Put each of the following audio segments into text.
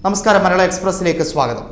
നമസ്കാരം മലയാള എക്സ്പ്രസിലേക്ക് സ്വാഗതം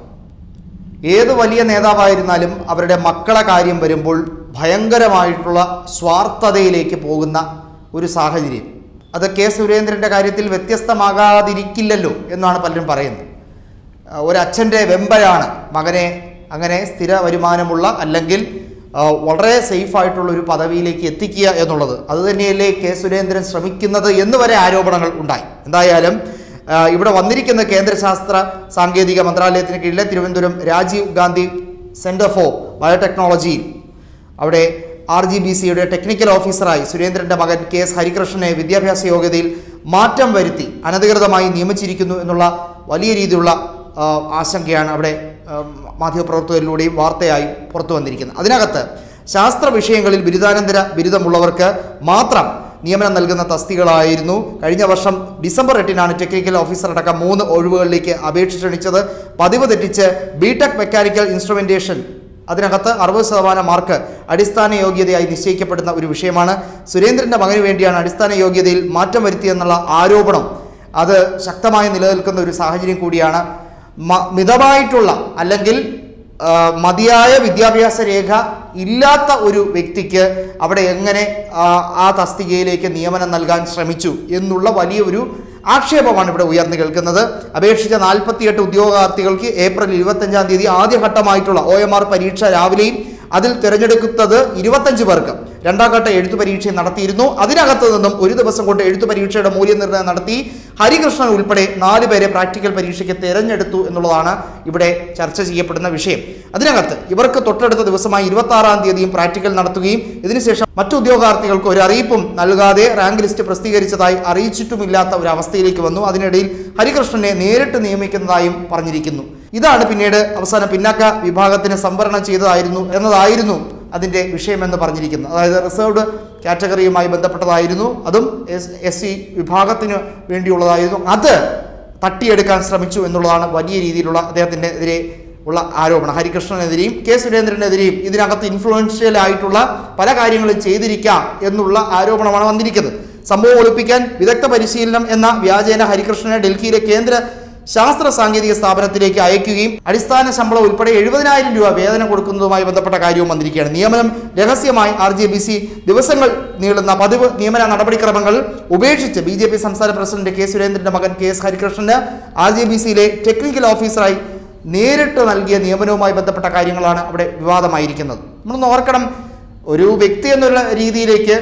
ഏത് വലിയ നേതാവായിരുന്നാലും അവരുടെ മക്കളെ കാര്യം വരുമ്പോൾ ഭയങ്കരമായിട്ടുള്ള സ്വാർത്ഥതയിലേക്ക് പോകുന്ന ഒരു സാഹചര്യം അത് കെ സുരേന്ദ്രൻ്റെ കാര്യത്തിൽ വ്യത്യസ്തമാകാതിരിക്കില്ലല്ലോ എന്നാണ് പലരും പറയുന്നത് ആ, ഒരച്ഛൻ്റെ വെമ്പലാണ് മകനെ അങ്ങനെ സ്ഥിര വരുമാനമുള്ള അല്ലെങ്കിൽ ആ, വളരെ സേഫായിട്ടുള്ള ഒരു പദവിയിലേക്ക് എത്തിക്കുക എന്നുള്ളത് അതുതന്നെയല്ലേ കെ സുരേന്ദ്രൻ ശ്രമിക്കുന്നത് എന്ന് വരെ ആരോപണങ്ങൾ ഉണ്ടായി എന്തായാലും ആ, ഇവിടെ വന്നിരിക്കുന്ന കേന്ദ്ര ശാസ്ത്ര സാങ്കേതിക മന്ത്രാലയത്തിന് കീഴിലെ തിരുവനന്തപുരം രാജീവ് ഗാന്ധി സെൻറ്റർ ഫോർ ബയോടെക്നോളജിയിൽ അവിടെ ആർ ജി ബി സിയുടെ ടെക്നിക്കൽ ഓഫീസറായി സുരേന്ദ്രന്റെ മകൻ കെ എസ് ഹരികൃഷ്ണനെ വിദ്യാഭ്യാസ യോഗ്യതയിൽ മാറ്റം വരുത്തി അനധികൃതമായി നിയമിച്ചിരിക്കുന്നു എന്നുള്ള വലിയ രീതിയിലുള്ള ആ, ആശങ്കയാണ് അവിടെ ആ, മാധ്യമപ്രവർത്തകരിലൂടെയും വാർത്തയായി പുറത്തു വന്നിരിക്കുന്നത് അതിനകത്ത് ശാസ്ത്ര വിഷയങ്ങളിൽ ബിരുദാനന്തര ബിരുദമുള്ളവർക്ക് മാത്രം നിയമനം നൽകുന്ന തസ്തികളായിരുന്നു കഴിഞ്ഞ വർഷം ഡിസംബർ എട്ടിനാണ് ടെക്നിക്കൽ ഓഫീസർ അടക്കം മൂന്ന് ഒഴിവുകളിലേക്ക് അപേക്ഷ ക്ഷണിച്ചത് പതിവ് തെറ്റിച്ച് ബിടെക് മെക്കാനിക്കൽ ഇൻസ്ട്രുമെന്റേഷൻ അതിനകത്ത് അറുപത് ശതമാനം മാർക്ക് അടിസ്ഥാന യോഗ്യതയായി നിശ്ചയിക്കപ്പെടുന്ന ഒരു വിഷയമാണ് സുരേന്ദ്രന്റെ മകന് വേണ്ടിയാണ് അടിസ്ഥാന യോഗ്യതയിൽ മാറ്റം വരുത്തിയെന്നുള്ള ആരോപണം അത് ശക്തമായി നിലനിൽക്കുന്ന ഒരു സാഹചര്യം കൂടിയാണ് മ- മിതമായിട്ടുള്ള അല്ലെങ്കിൽ ആ, മതിയായ വിദ്യാഭ്യാസ രേഖ ഇല്ലാത്ത ഒരു വ്യക്തിക്ക് അവിടെ എങ്ങനെ ആ, ആ തസ്തികയിലേക്ക് നിയമനം നൽകാൻ ശ്രമിച്ചു എന്നുള്ള വലിയൊരു ആക്ഷേപമാണ് ഇവിടെ ഉയർന്നു കേൾക്കുന്നത് അപേക്ഷിച്ച നാൽപ്പത്തിയെട്ട് ഉദ്യോഗാർത്ഥികൾക്ക് ഏപ്രിൽ ഇരുപത്തഞ്ചാം തീയതി ആദ്യഘട്ടമായിട്ടുള്ള ഒ എം ആർ പരീക്ഷ രാവിലെയും അതിൽ തിരഞ്ഞെടുക്കുന്നത് ഇരുപത്തഞ്ച് പേർക്ക് രണ്ടാം ഘട്ട എഴുത്തു പരീക്ഷയും നടത്തിയിരുന്നു അതിനകത്ത് നിന്നും ഒരു ദിവസം കൊണ്ട് എഴുത്തു പരീക്ഷയുടെ മൂല്യനിർണ്ണയം നടത്തി ഹരികൃഷ്ണൻ ഉൾപ്പെടെ നാല് പേരെ പ്രാക്ടിക്കൽ പരീക്ഷയ്ക്ക് തിരഞ്ഞെടുത്തു എന്നുള്ളതാണ് ഇവിടെ ചർച്ച ചെയ്യപ്പെടുന്ന വിഷയം അതിനകത്ത് ഇവർക്ക് തൊട്ടടുത്ത ദിവസമായി ഇരുപത്തി ആറാം തീയതിയും പ്രാക്ടിക്കൽ നടത്തുകയും ഇതിനുശേഷം മറ്റു ഉദ്യോഗാർത്ഥികൾക്ക് ഒരു അറിയിപ്പും നൽകാതെ റാങ്ക് ലിസ്റ്റ് പ്രസിദ്ധീകരിച്ചതായി അറിയിച്ചിട്ടുമില്ലാത്ത ഒരു അവസ്ഥയിലേക്ക് വന്നു അതിനിടയിൽ ഹരികൃഷ്ണനെ നേരിട്ട് നിയമിക്കുന്നതായും പറഞ്ഞിരിക്കുന്നു ഇതാണ് പിന്നീട് അവസാനം പിന്നാക്ക വിഭാഗത്തിന് സംവരണം ചെയ്തതായിരുന്നു എന്നതായിരുന്നു അതിൻ്റെ വിഷയമെന്ന് പറഞ്ഞിരിക്കുന്നത് അതായത് റിസർവ്ഡ് കാറ്റഗറിയുമായി ബന്ധപ്പെട്ടതായിരുന്നു അതും എസ് എസ് സി വിഭാഗത്തിന് വേണ്ടിയുള്ളതായിരുന്നു അത് തട്ടിയെടുക്കാൻ ശ്രമിച്ചു എന്നുള്ളതാണ് വലിയ രീതിയിലുള്ള അദ്ദേഹത്തിൻ്റെ എതിരെ ഉള്ള ആരോപണം ഹരികൃഷ്ണനെതിരെയും കെ സുരേന്ദ്രനെതിരെയും ഇതിനകത്ത് ഇൻഫ്ലുവൻഷ്യൽ ആയിട്ടുള്ള പല കാര്യങ്ങളും ചെയ്തിരിക്കാം എന്നുള്ള ആരോപണമാണ് വന്നിരിക്കുന്നത് സംഭവം ഒളിപ്പിക്കാൻ വിദഗ്ധ പരിശീലനം എന്ന വ്യാജേന ഹരികൃഷ്ണനെ ഡൽഹിയിലെ കേന്ദ്ര ശാസ്ത്ര സാങ്കേതിക സ്ഥാപനത്തിലേക്ക് അയക്കുകയും അടിസ്ഥാന ശമ്പളം ഉൾപ്പെടെ എഴുപതിനായിരം രൂപ വേതനം കൊടുക്കുന്നതുമായി ബന്ധപ്പെട്ട കാര്യവും വന്നിരിക്കുകയാണ് നിയമനം രഹസ്യമായി ആർ ജെ ബി സി ദിവസങ്ങൾ നീളുന്ന പതിവ് നിയമന നടപടിക്രമങ്ങൾ ഉപേക്ഷിച്ച് ബി ജെ പി സംസ്ഥാന പ്രസിഡന്റ് കെ സുരേന്ദ്രന്റെ മകൻ കെ എസ് ഹരികൃഷ്ണന് ആർ ജെ ബി സിയിലെ ടെക്നിക്കൽ ഓഫീസറായി നേരിട്ട് നൽകിയ നിയമനവുമായി ബന്ധപ്പെട്ട കാര്യങ്ങളാണ് അവിടെ വിവാദമായിരിക്കുന്നത് നമ്മളൊന്ന് ഓർക്കണം ഒരു വ്യക്തി എന്നുള്ള രീതിയിലേക്ക്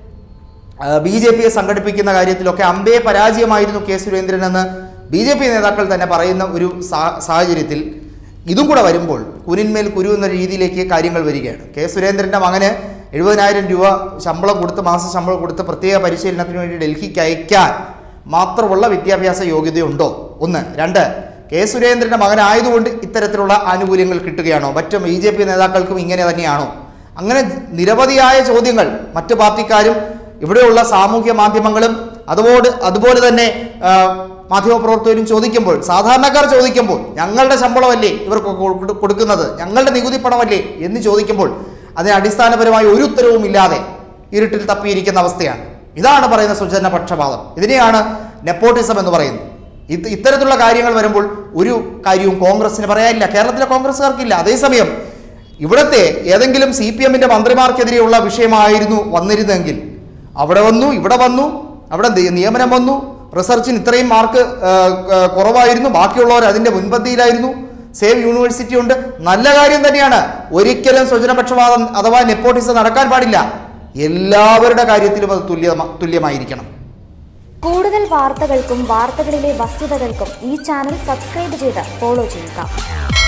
ബി ജെ പിയെ സംഘടിപ്പിക്കുന്ന കാര്യത്തിലൊക്കെ അമ്പേ പരാജയമായിരുന്നു കെ സുരേന്ദ്രൻ എന്ന് ബി ജെ പി നേതാക്കൾ തന്നെ പറയുന്ന ഒരു സാ- സാഹചര്യത്തിൽ ഇതും കൂടെ വരുമ്പോൾ കുനിന്മേൽ കുരു എന്ന രീതിയിലേക്ക് കാര്യങ്ങൾ വരികയാണ് കെ സുരേന്ദ്രൻ്റെ മകന് എഴുപതിനായിരം രൂപ ശമ്പളം കൊടുത്ത് മാസ ശമ്പളം കൊടുത്ത് പ്രത്യേക പരിശീലനത്തിന് വേണ്ടി ഡൽഹിക്ക് അയക്കാൻ മാത്രമുള്ള വിദ്യാഭ്യാസ യോഗ്യതയുണ്ടോ ഒന്ന് രണ്ട് കെ സുരേന്ദ്രൻ്റെ മകനായതുകൊണ്ട് ഇത്തരത്തിലുള്ള ആനുകൂല്യങ്ങൾ കിട്ടുകയാണോ മറ്റു ബി ജെ പി നേതാക്കൾക്കും ഇങ്ങനെ തന്നെയാണോ അങ്ങനെ നിരവധിയായ ചോദ്യങ്ങൾ മറ്റു പാർട്ടിക്കാരും ഇവിടെയുള്ള സാമൂഹ്യ മാധ്യമങ്ങളും അതുപോലെ അതുപോലെ തന്നെ ആ, മാധ്യമപ്രവർത്തകരും ചോദിക്കുമ്പോൾ സാധാരണക്കാർ ചോദിക്കുമ്പോൾ ഞങ്ങളുടെ ശമ്പളമല്ലേ ഇവർക്ക് കൊടു- കൊടുക്കുന്നത് ഞങ്ങളുടെ നികുതി പണമല്ലേ എന്ന് ചോദിക്കുമ്പോൾ അതിന് അടിസ്ഥാനപരമായി ഒരു ഉത്തരവും ഇല്ലാതെ ഇരുട്ടിൽ തപ്പിയിരിക്കുന്ന അവസ്ഥയാണ് ഇതാണ് പറയുന്ന സ്വജന പക്ഷപാതം ഇതിനെയാണ് നെപ്പോട്ടിസം എന്ന് പറയുന്നത് ഇത് ഇത്തരത്തിലുള്ള കാര്യങ്ങൾ വരുമ്പോൾ ഒരു കാര്യവും കോൺഗ്രസിന് പറയാനില്ല കേരളത്തിലെ കോൺഗ്രസ്സുകാർക്കില്ല അതേസമയം ഇവിടുത്തെ ഏതെങ്കിലും സി പി എമ്മിന്റെ മന്ത്രിമാർക്കെതിരെയുള്ള വിഷയമായിരുന്നു വന്നിരുന്നെങ്കിൽ അവിടെ വന്നു ഇവിടെ വന്നു അവിടെ ദി- നിയമനം വന്നു റിസർച്ചിന് ഇത്രയും മാർക്ക് ആ, ആ, കുറവായിരുന്നു ബാക്കിയുള്ളവർ അതിന്റെ മുൻപന്തിയിലായിരുന്നു സേവ് യൂണിവേഴ്സിറ്റി ഉണ്ട് നല്ല കാര്യം തന്നെയാണ് ഒരിക്കലും സ്വജനപക്ഷപാതം അഥവാ നെപ്പോട്ടിസം നടക്കാൻ പാടില്ല എല്ലാവരുടെ കാര്യത്തിലും അത് തുല്യ തുല്യമായിരിക്കണം കൂടുതൽ വാർത്തകൾക്കും വാർത്തകളിലെ വസ്തുതകൾക്കും ഈ ചാനൽ സബ്സ്ക്രൈബ് ചെയ്ത് ഫോളോ ചെയ്യുക